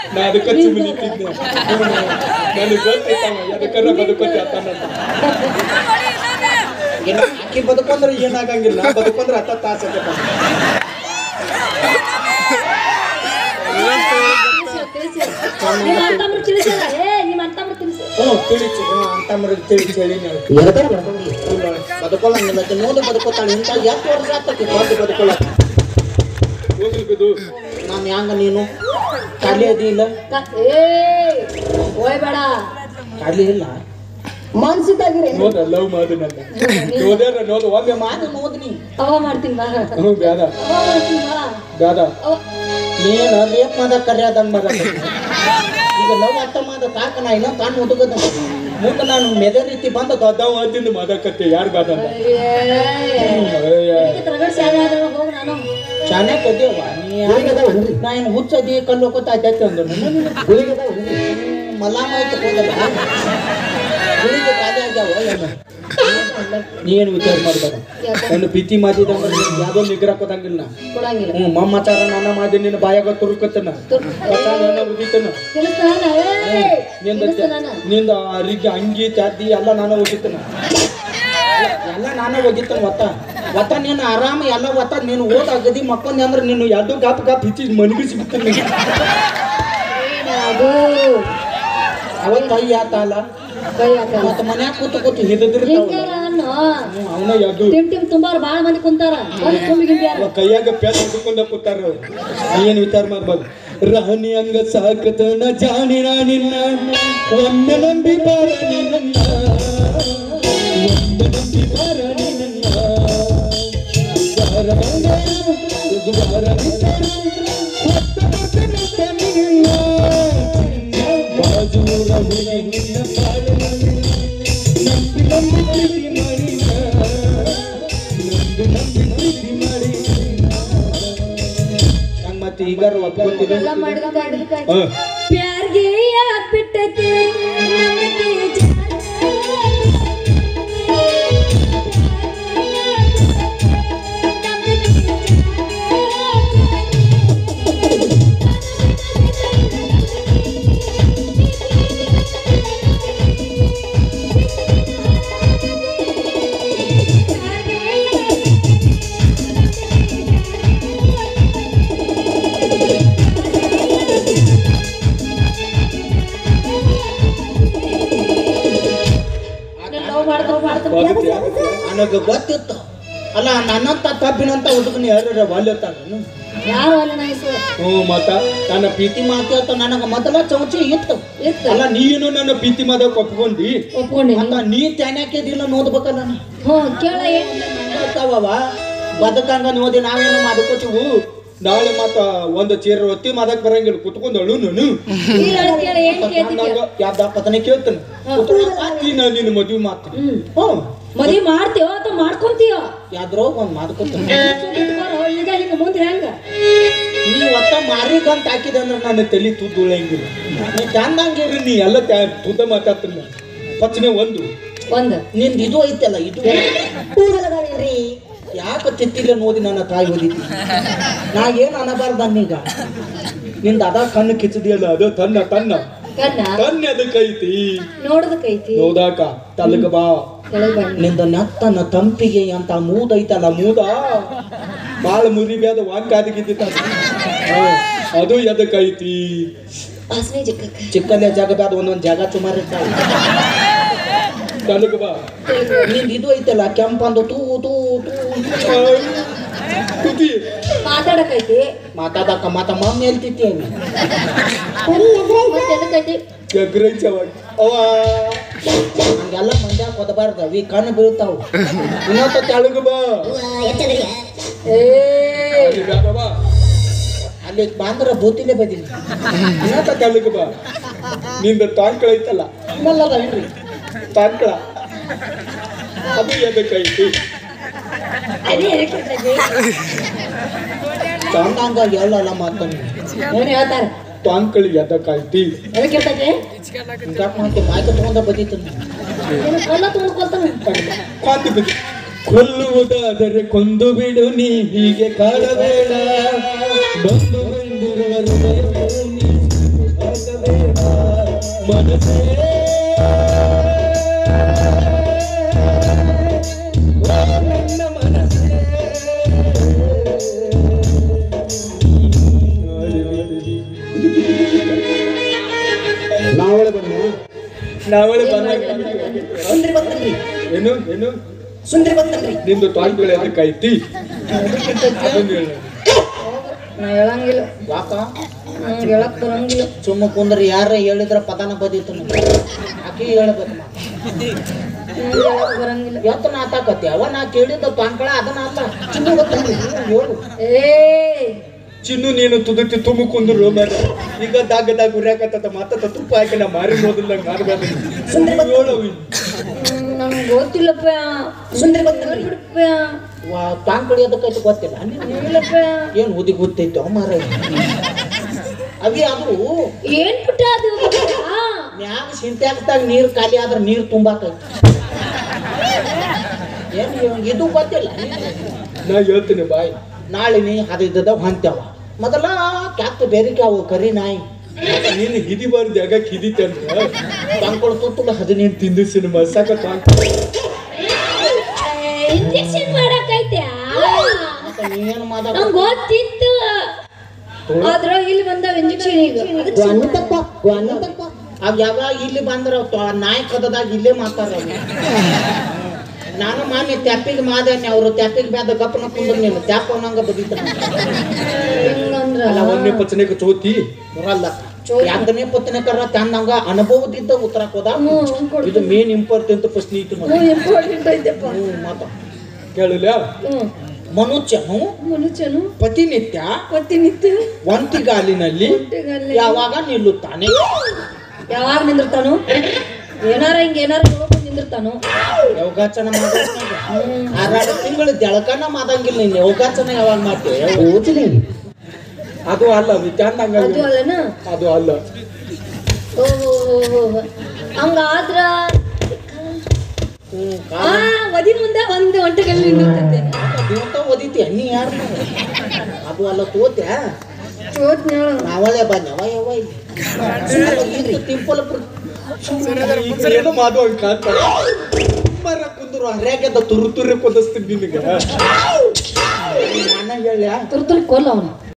ನಾ ಅದಕ್ಕೆ ಸುಮ್ಮನಿಟ್ಟಿದ್ದೆ ನನಗೆ ಗೊತ್ತಿತ್ತವ ಎದಕ್ಕರ ಬದುಕೋತಿ ಅತ್ತಾನಂತ ಏನು ಆಕಿ ಬದುಕೊಂಡ್ರೆ ಏನಾಗಂಗಿಲ್ಲ ನಾ ಬದುಕೊಂಡ್ರೆ ಹತ್ತ ತಾಸು ನಿಮ್ಮ ಅಂತಮ್ರು ತಿಳಿಸಲ್ಲ ಏ ನಿಮ್ಮ ಅಂತಮ್ರು ತಿಳಿಸಿ ಹ್ಞೂ ತಿಳಿಸಿ ಹ್ಞೂ ಅಂತಮ್ರಿಗೆ ತಿಳಿಸಿ ಹೇಳಿ ನಾವು ಎದಕ್ಕೆ ಮಾಡ್ಕೊಂಡಿ ಬದುಕೊಳ್ಳಂಗಿಲ್ಲ ಆಕಿ ನೋಡಿ ಬದುಕೋತಾಳೆ ಇಂಥ ಎಷ್ಟು ವರ್ಷ ಆಗ್ತೈತಿ ನೋಡಿ ಬದುಕೊಳ್ಳ ಹೋಗ್ಲಿ ಬಿಡು ನಾನು ಹ್ಯಾಂಗ ನೀನು ಖಾಲಿ ಅದಿ ಇಲ್ಲ ಕ- ಏ ಹೋಯ್ಬೇಡ ಖಾಲಿ ಇಲ್ಲ ಮನ್ಸಿದ್ದಾಗಿರಿ ನೋದ ಲವ್ ಮಾಡು ನನ್ನ ನೋಡ್ಯಾರ ನೋಡು ಒಮ್ಮೆ ಮಾ ಮಾತು ನೋದ್ನಿ ಅವ ಮಾಡ್ತೀನಿ ಬಾ ಹ್ಞೂ ಬ್ಯಾಡ ಅವ ಮಾಡ್ತೀನಿ ಬಾ ಬ್ಯಾಡ ಅವ ನೀನು ರೇಪ್ ಮಾದ ಕರ್ಯಾದಂಗ್ ಮಾದ ಈಗ ಲವ್ ಅರ್ಥ ಮಾದ ತಾಕ ನಾ ಇನ್ನೂ ತಾನು ಹುಡುಗದ ಮುಂದೆ ನಾನು ಮೆದೆ ರೀತಿ ಬಂದ ದೊಡ್ಡವ ಅಂದಿಂದ ಮಾದಕತ್ತೆ ಯಾರು ಬ್ಯಾಡ ಅಂತ ರಗಡ್ ಶಾಲೆ ಆದ್ರೆ ಹೋಗ್ ನಾನು ಶಾನೆ ಕದೇವ ನೀ ನಾ ಏನು ಹುಚ್ಚದಿ ಕಲ್ಲು ಹೋಗೋತ ಆಯ್ತು ಅಂದ್ರು ಮಲಾಮ ಆಯ್ತು ಹೋಗಲ್ಲ ಗುಳಿಗೆ ಖಾಲಿ ಆಗ್ಯಾವ ಏನು ನೀನು ವಿಚಾರ ಮಾಡ್ಬೇಡ ನನ್ನ ಪ್ರೀತಿ ಮಾದಿದಂದ್ರೆ ಯಾವ್ದೋ ನಿಗ್ರಹ ಕೊಡಂಗಿಲ್ಲ ಕೊಡಂಗಿಲ್ಲ ಹ್ಞೂ ಮಮ್ಮಚಾರ ನನ್ನ ಮಾದಿ ನಿನ್ನ ಬಾಯಾಗ ತುರುಕತ್ತನ ನನ್ನ ಉದಿತನ ತಿಳಿಸ್ತಾನ ಏ ನಿಂದ ತಿಳಿಸ್ತಾನ ನಿಂದ ಅರಿಗೆ ಅಂಗಿ ಚಾದಿ ಎಲ್ಲ ನಾನು ಒಗಿತನ ಎಲ್ಲ ನಾನೇ ಒಗಿತನ ಒತ್ತ ಒತ್ತ ನೀನು ಆರಾಮ ಎಲ್ಲ ಒತ್ತ ನೀನು ಓದ್ ಅಗದಿ ಮಕ್ಕೊಂದಿ ಅಂದ್ರೆ ನೀನು ಎರಡು ಗಾಪ್ ಗಾಪ್ ಹಿಚ್ಚಿ ಮನಗಿಸಿ ಬಿಡ್ತಾನೆ ಅದು ಅವತ್ತ ಕೈ ಆತಲ್ಲ ಕೈ ಹಾಕಲ್ಲ ಮತ್ತ ಮನ್ಯಾಗ ಕೂತು ಕೂತು ಹಿಡಿದಿರ್ತಾವ ಹಿಂಗಾರ ಅನ್ನು ಅವನ ಯಾವ್ದು ಟಿಮ್ ಟಿಮ್ ತುಂಬಾರ ಬಾಳ ಮಂದಿ ಕುಂತಾರ ಅಲ್ಲಿ ತುಂಬಿ ಗಿಂಬಿ ಯಾರು ಕೈಯಾಗ ಪ್ಯಾಸ್ ಹಿಡ್ಕೊಂಡ ಕೂತಾರ ಏನ್ ವಿಚಾರ ಮಾಡ್ಬಾರ್ದು ರಾಣಿ ಹಂಗ ಸಾಕತನ ಜಾಣಿನ ನಿನ್ನ ಒಮ್ಮೆ ನಂಬಿ ಬಾರ ನಿನ್ನ ಒಮ್ಮೆ ನಂಬಿ ಬಾರ ನಿನ್ನ ಬಾರ ಬಂಗಾರ, ಇದು ಬಾರ ನಿನ್ನ, ಹೊತ್ತ ಹೊತ್ತ ನಿನ್ನ ಬಾಜೂರ ಹುಡುಗಿ ನಿನ್ನ ಬಾಳು ನಂಬಿ ನಂಬಿ ಪ್ರೀತಿ ಮಾಡಿನ ನಂಬಿ ನಂಬಿ ಪ್ರೀತಿ ಮಾಡಿನ ಹಂಗ ಮತ್ತೆ ಈಗಾರ ಒಪ್ಕೊತಿಲ್ಲ ಎಲ್ಲ ಮಾಡಿದ ಹಾ ಪ್ಯಾರ್ಗೆ ಯಾಕ್ ಬಿಟ್ಟೈತಿ ನಂಬಿಕೆ ಲವ್ ಮಾಡ್ತಾವ ಮಾಡ್ತಾವ ನನಗೆ ಗೊತ್ತಿತ್ತು ಅಲ್ಲ ನನ್ನಂತ ತಪ್ಪಿನಂತ ಹುಡುಗನ ಯಾರು ವಾಲ್ಯತ್ತಾಗ ಯಾರು ಅಲ್ಲ ನಾಯಿಸು ಹ್ಞೂ ಮತ್ತ ನನ್ನ ಪ್ರೀತಿ ಮಾತು ನನಗೆ ಮೊದಲ ಚೌಚಿ ಇತ್ತು ಇತ್ತು ಅಲ್ಲ ನೀನು ನನ್ನ ಪ್ರೀತಿ ಮಾದಕ್ ಒಪ್ಕೊಂಡಿ ಒಪ್ಕೊಂಡಿನಿ ಮತ್ತ ನೀ ತ್ಯಾನ್ಯಾಕಿದಿಲ್ಲ ನೋಡ್ಬೇಕಲ್ಲ ನಾನು ಹ್ಞೂ ಕೇಳ ಏನ್ ಇರ್ತಾವವ ಬದುಕಂಗ ನೋಡಿ ನಾವೇನು ಮಾಡ್ಕೋತೀವು ನಾಳೆ ಮತ್ತ ಒಂದು ಚೀರ ಒತ್ತಿ ಮಾದಕ್ ಬರಂಗಿಲ್ಲ ಕುತ್ಕೊಂಡು ಅಳು ನಾನು ಇಲ್ಲ ಕೇಳ ಏನ್ ಕೇಳ್ತಿ ಯಾವ್ದ ಪತನೆ ಕೇಳ್ತಾನೆ ನಾ ನಿನ್ನ ಮದ್ವಿ ಮಾತು ಹ್ಮ್ ಹ್ಞೂ ಮದ್ವಿ ಮಾಡ್ತೀವೋ ಅಥವಾ ಮಾಡ್ಕೊಂತೀವೋ ಯಾವ್ದ್ರೋ ಒಂದು ಮಾಡ್ಕೋತೀನಿ ಇಟ್ಕೊರೋ, ಈಗ ಹಿಂಗ ಮುಂದೆ ಹೆಂಗ ನೀ ಒತ್ತ ಮಾರಿಗಂತ ಹಾಕಿದೆ ಅಂದ್ರೆ ನನ್ನ ತಲೆ ತುದ್ದುಳಂಗಿಲ್ಲ ನೀ ಚಂದಂಗಿರಿ ನೀ ಎಲ್ಲ ತ್ಯಾ ತುದ್ದ ಮಾತಾಡ್ತೀನಿ ಪಚನೆ ಒಂದು ಒಂದ್ ನಿಂದ ಇದು ಐತಲ್ಲ ಇದು ಯಾಕೆ ತಿತ್ತಿಲ್ಲ ನೋಡಿ ನನ್ನ ತಾಯಿ ಹೊಡಿತಿ ನಾ ಏನು ಅನ್ನಬಾರ್ದು ಅನ್ನೀಗ ನಿಂದ ಅದ ಕಣ್ಣು ಕಿಚ್ಚದಿಯಲ್ಲ ಅದು ತನ್ನ ತನ್ನ ಕಣ್ಣ ತನ್ನ ಅದಕ್ಕೈತಿ ನೋಡದಕ್ಕೈತಿ ನೋದಾಕ ತಲಗ ಬಾ ಕೆಳಗ್ ಬನ್ನಿ ನಿಂದ ನೆತ್ತನ ತಂಪಿಗೆ ಅಂತ ಮೂದ ಐತಲ್ಲ ಮೂದ ಬಾಳ ಮುರಿಬ್ಯಾದ ವಾಕ್ಕಾದಿಗಿದ್ದ ಅದು ಎದಕ್ಕೈತಿ ವಾಸನೆ ಜಿಕ್ಕಕ್ಕ ಚಿಕ್ಕಲ್ಲೇ ಜಾಗದಾದ ಒಂದೊಂದು ಜಾಗ ಸುಮಾರು ಇರ್ತಾವ ತಲಗ ಬಾ ನಿಂದ ಇದು ಐತಲ್ಲ ಕೆಂಪಂದು ತೂ ತೂ ತೂ ಕುದಿ ಮಾತಾಡಕೈತಿ ಮಾತಾಡಕ ಮಾತ ಮಮ್ಮಿ ಎಲ್ತಿತ್ತಿ ಮತ್ತೆ ಎದಕ್ಕೈತಿ ಎಗ್ರೈಚವಾಗ ಅವ ಹಂಗೆಲ್ಲ ಮಂದ್ಯಾಗ ಕೊದಬಾರ್ದ ವಿ ಕಣ್ಣು ಬೀಳ್ತಾವ ಇನ್ನೊತ್ತ ತೆಳಗ ಬಾ ಏ ಅಲ್ಲಿ ಬ್ಯಾಡ ಬಾ ಅಲ್ಲಿ ಬಾಂದ್ರ ಬೂತಿಲೆ ಬದಿಲಿ ಇನ್ನೊತ್ತ ತೆಳಗ ಬಾ ನಿಂದ ತಾಂಕಳ ಐತಲ್ಲ ನಿಮ್ಮಲ್ಲದ ಏನ್ರಿ ತಾಂಕಳ ಅದು ಎದಕ್ಕೈತಿ ಅದೇ ಎದಕ್ಕೈತಿ ಚಂದಂಗ ಹೇಳಲ್ಲ ಮಾತನ್ನು ಏನ್ ಹೇಳ್ತಾರ ತಾಂಕಳಿ ಎದಕ್ಕೈತಿ ಎದಕ್ಕೆ ಇರ್ತೈತಿ ಯಾಕೆ ಮಾಡ್ತಿ ಮಾಯ್ಕ ತಗೊಂಡ ಬದೀತನ ಏನು ಕಲ್ಲ ತುಂಬಿಕೊಳ್ತಾನ ಕೊಂದು ಬಿಡು ಕೊಲ್ಲುವುದಾದರೆ ಕೊಂದು ಬಿಡು ನೀ ಹೀಗೆ ಕಾಡಬೇಡ ಬಂದು ಬಂದಿರುವ ಹೃದಯವು ನೀ ಮನಸ್ಸೇ ಓ ನನ್ನ ಮನಸ್ಸೇ ನಾವಳೆ ಬನ್ನಿ ನಾವಳೆ ಬಂದಾಗ ಸುಂದ್ರಿ ಬಂದ್ರಿ ಏನು ಏನು ಸುಂದ್ರಿ ಬಂದ್ರಿ ನಿಂದು ಟಾಂಟ್ಗಳು ಅದಕ್ಕೆ ಐತಿ ಅದೊಂದು ಹೇಳು ನಾ ಹೇಳಂಗಿಲ್ಲ ಯಾಕ ನಂಗೆ ಹೇಳಕ್ ಬರಂಗಿಲ್ಲ ಸುಮ್ಮ ಕುಂದ್ರಿ ಯಾರ ಹೇಳಿದ್ರ ಪದಾನ ಬದೀತು ಆಕಿ ಹೇಳ್ಬೇಕು ಮಾ. ನಂಗೆ ಹೇಳಕ್ ಬರಂಗಿಲ್ಲ ಎತ್ತ ನಾತಾಕತಿ ಅವ ನಾ ಕೇಳಿದ್ದ ತಾನ್ಕಳ ಅದನ್ನ ಅಲ್ಲ ಚಿನ್ನ ಗೊತ್ತಂದ್ರಿ ಹೇಳು ಏ ಚಿನ್ನು ನೀನು ತುದುಕಿ ತುಂಬ ಕುಂದ್ರು ಮಾರ ಈಗ ದಾಗ ದಾಗ ಉರ್ಯಾಕತ್ತ ಮತ್ತ ತುಪ್ಪ ಹಾಕಿ ನಾ ಮಾರಿ ನೋದಿಲ್ಲ ಮಾಡ್ಬಾರ್ದು ಹೇಳು ನಂಗೆ ಗೊತ್ತಿಲ್ಲಪ್ಪ ಸುಂದ್ರಿ ಬಂದ್ರಿ ಬಿಡಪ್ಪ ವಾ ತಾನ್ ಕಡಿಯೋದಕ್ಕೈತಿ ಗೊತ್ತಿಲ್ಲ ನೀನು ಇಲ್ಲಪ್ಪ ಏನ್ ಉದಿ ಗೊತ್ತೈತಿ ಅಮ್ಮಾರ ಅವಿ ಅದು ಏನ್ ಪುಟ್ಟ ಅದು ಗೊತ್ತಾ? ಮ್ಯಾಗ ಸಿಂಟ್ಯಾಕ್ಸ್ದಾಗ ನೀರ್ ಖಾಲಿ ಆದ್ರ ನೀರ್ ತುಂಬಾಕೈತಿ ಏನ್ ಇವ್- ಇದು ಗೊತ್ತಿಲ್ಲ ನಿನಗೆ. ನಾ ಹೇಳ್ತೀನಿ ಬಾಯ್ ನಾಳೆ ನೀ ಹದಿದ್ದದ ಹೊಂತ್ಯಾವ ಮೊದಲ ಕ್ಯಾತ್ ಬೇರಿಕೆ ಅವು ಕರಿ ನಾಯಿ ನೀನು ಹಿದಿಬಾರ್ದು ಯಾಕೆ ಹಿದಿತಂದ್ರ ತಂಕೊಳ್ ತುತ್ತಲ ಹದಿನೆಂಟು ತಿಂದು ಸಿನಿಮಾ ಸಾಕ ಇಂಜೆಕ್ಷನ್ ಮಾಡಕೈತೆ ಮತ್ತೆ ನೀನ್ ಮಾತಾಡ ನಂಗೆ ಗೊತ್ತಿತ್ತು ಆದ್ರ ಇಲ್ಲಿ ಬಂದಾವ ಇಂಜೆಕ್ಷನ್ ಈಗ ಅದಕ್ಕೆ ಗ್ವಾನು ತಪ್ಪ ಗ್ವಾನು ತಪ್ಪ ಆಗ ಯಾವಾಗ ಇಲ್ಲಿ ಬಂದ್ರ ತ- ನಾಯಿ ಕದದಾಗ ಇಲ್ಲೇ ಮಾತಾರ ನಾನು ಮಾನ್ಯ ತ್ಯಾಪಿಗೆ ಮಾದೇನೆ ಅವರು ತ್ಯಾಪಿಗೆ ಬ್ಯಾದ ಗಪ್ಪನ ಕುಂದ್ರ ನೀನು ತ್ಯಾಪ ಅನ್ನಂಗ ಬದೀತ ಹಿಂಗಂದ್ರ ಅಲ್ಲ ಒಂದನೇ ಪಚನೆಗೆ ಚೋತಿ ಬರಲ್ಲ ಯಾಕನೇ ಪತ್ತನೆ ಕರ ತಂದಂಗ ಅನುಭವದಿದ್ದ ಉತ್ತರ ಕೋದ ಹ್ಮ್, ಕೊಡು. ಇದು ಮೇನ್ ಇಂಪಾರ್ಟೆಂಟ್ ಪ್ರಶ್ನೆ ಐತಿ ನೋಡಿ ಹ್ಞೂ ಇಂಪಾರ್ಟೆಂಟ್ ಐತೆಪ್ಪ ಹ್ಮ್, ಮಾತ ಕೇಳಿಲ್ಲ ಹ್ಞೂ ಮನುಷ್ಯನು ಮನುಷ್ಯನು ಪ್ರತಿನಿತ್ಯ ಪ್ರತಿನಿತ್ಯ ಒಂತಿಗಾಲಿನಲ್ಲಿ ಹೊಟ್ಟೆಗಲ್ಲಿ ಯಾವಾಗ ನಿಲ್ಲುತ್ತಾನೆ ಯಾವಾಗ ನಿಂದಿರ್ತಾನು ಏನಾರ ಹಿಂಗ ಏನಾರ ನೋಡ್ಕೊಂಡು ನಿಂದಿರ್ತಾನು ಯೋಗಾಚನ ಮಾಡೋದ್ನಾಗ ಆರಾರು ತಿಂಗಳು ಜಳಕನ ಮಾಡಂಗಿಲ್ಲ ನೀನು ಯೋಗಾಚನ ಯಾವಾಗ ಮಾಡ್ತೀವಿ ಅದು ಅಲ್ಲ ವಿಚಾರದಂಗ ಅದು ಅಲ್ಲನ ಅದು ಅಲ್ಲ ಓಹೋ ಹಂಗಾದ್ರ ಹ್ಮ್ ಆ ಒದಿ ಮುಂದೆ ಒಂದು ಒಂಟೆಗಲ್ಲಿ ನಿಂದಿರ್ತೈತೆ ದೇವತ ಓದಿತಿ ನೀ ಯಾರು ಅದು ಅಲ್ಲ ತೋತ್ಯಾ ಚೋತ್ ಹೇಳು ನಾವಳೆ ಬನ್ನವ ಯವ್ವ ಇಲ್ಲಿ ತಿಂಪಲ ಏನೋ ಮಾದು ಹಂಗ ಕಾಣ್ತಾರ ಮರ ಕುಂದ್ರು ಹರ್ಯಾಗದ ತುರು ತುರು ಕುದಿಸ್ತೀನಿ ನಿನಗೆ ನಾನು ಹೇಳ್ಯಾ ತುರ್ತು ಕೊಲ್ಲ ಅವನು